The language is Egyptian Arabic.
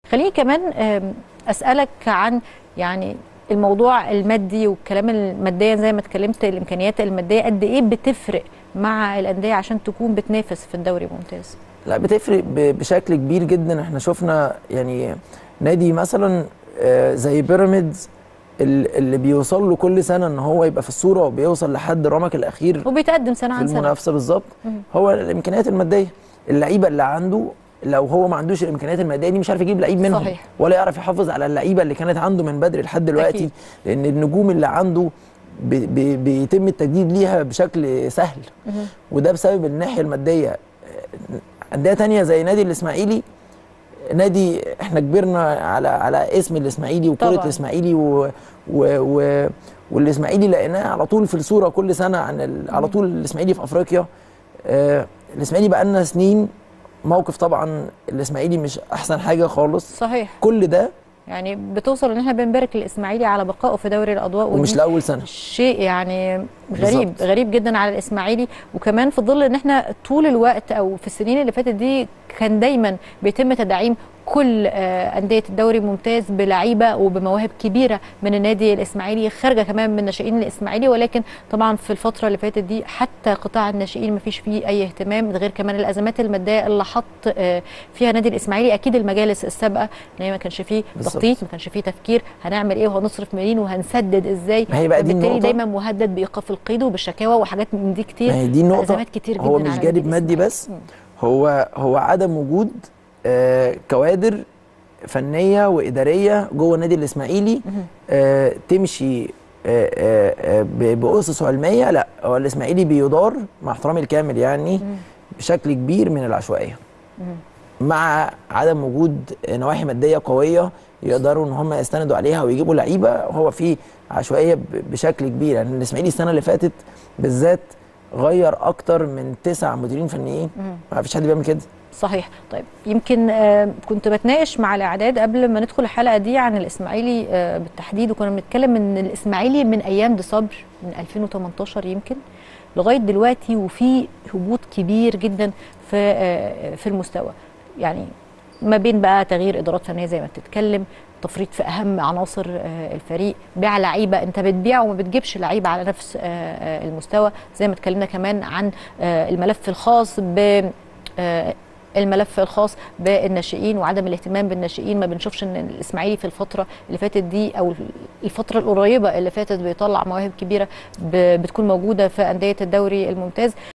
خليني كمان آم، اسالك عن يعني الموضوع المادي والكلام الماديا زي ما اتكلمت الامكانيات الماديه قد ايه بتفرق مع الانديه عشان تكون بتنافس في الدوري الممتاز لا بتفرق ب- بشكل كبير جدا احنا شفنا يعني نادي مثلا آه، زي بيراميدز ال- اللي بيوصل له كل سنه ان هو يبقى في الصوره وبيوصل لحد الرمق الاخير وبيتقدم سنه في عن سنه المنافسه بالظبط مم. هو الامكانيات الماديه اللعيبه اللي عنده لو هو ما عندوش الامكانيات الماديه دي مش عارف يجيب لعيب منهم صحيح. ولا يعرف يحافظ على اللعيبه اللي كانت عنده من بدري لحد دلوقتي أكيد. لان النجوم اللي عنده بي بي بيتم التجديد ليها بشكل سهل مهم. وده بسبب الناحيه الماديه انديه تانية زي نادي الاسماعيلي نادي احنا كبرنا على على اسم الاسماعيلي وكره طبعاً. الاسماعيلي و و و والاسماعيلي لقيناه على طول في الصوره كل سنه عن ال... على طول الاسماعيلي في افريقيا آه الاسماعيلي بقى لنا سنين موقف طبعا الاسماعيلي مش احسن حاجه خالص صحيح كل ده يعني بتوصل ان احنا بنبارك للاسماعيلي على بقائه في دوري الاضواء ومش ودي لاول سنه شيء يعني غريب بالظبط. غريب جدا على الاسماعيلي وكمان في ظل ان احنا طول الوقت او في السنين اللي فاتت دي كان دايما بيتم تدعيم كل آه، انديه الدوري الممتاز بلعيبه وبمواهب كبيره من النادي الاسماعيلي خارجه كمان من ناشئين الاسماعيلي ولكن طبعا في الفتره اللي فاتت دي حتى قطاع الناشئين ما فيش فيه اي اهتمام غير كمان الازمات الماديه اللي حط آه، فيها نادي الاسماعيلي اكيد المجالس السابقه ان هي ما كانش فيه بالظبط. تخطيط ما كانش فيه تفكير هنعمل ايه وهنصرف منين وهنسدد ازاي ما هي بقى دي فبالتالي النقطة. دايما مهدد بايقاف القيد وبالشكاوى وحاجات من دي كتير ما هي دي النقطه ازمات كتير جدا هو مش على جانب النادي مادي الإسماعيلي. بس مم. هو هو عدم وجود آه، كوادر فنيه واداريه جوه النادي الاسماعيلي مهم. آه، تمشي آه، آه، آه، ب- باسس علميه لا هو الاسماعيلي بيدار مع احترامي الكامل يعني مم. بشكل كبير من العشوائيه مم. مع عدم وجود نواحي ماديه قويه يقدروا ان هم يستندوا عليها ويجيبوا لعيبه هو في عشوائيه ب- بشكل كبير يعني الاسماعيلي السنه اللي فاتت بالذات غير اكتر من تسع مديرين فنيين مم. ما فيش حد بيعمل كده صحيح طيب يمكن آه، كنت بتناقش مع الاعداد قبل ما ندخل الحلقه دي عن الاسماعيلي آه، بالتحديد وكنا بنتكلم ان الاسماعيلي من ايام دي صبر من 2018 يمكن لغايه دلوقتي وفي هبوط كبير جدا في آه، في المستوى يعني ما بين بقى تغيير ادارات فنيه زي ما بتتكلم تفريط في اهم عناصر آه، الفريق بيع لعيبه انت بتبيع وما بتجيبش لعيبه على نفس آه، آه، المستوى زي ما اتكلمنا كمان عن آه، الملف الخاص ب آه، الملف الخاص بالناشئين وعدم الاهتمام بالناشئين ما بنشوفش ان الاسماعيلي في الفتره اللي فاتت دي او الفتره القريبه اللي فاتت بيطلع مواهب كبيره ب- بتكون موجوده في انديه الدوري الممتاز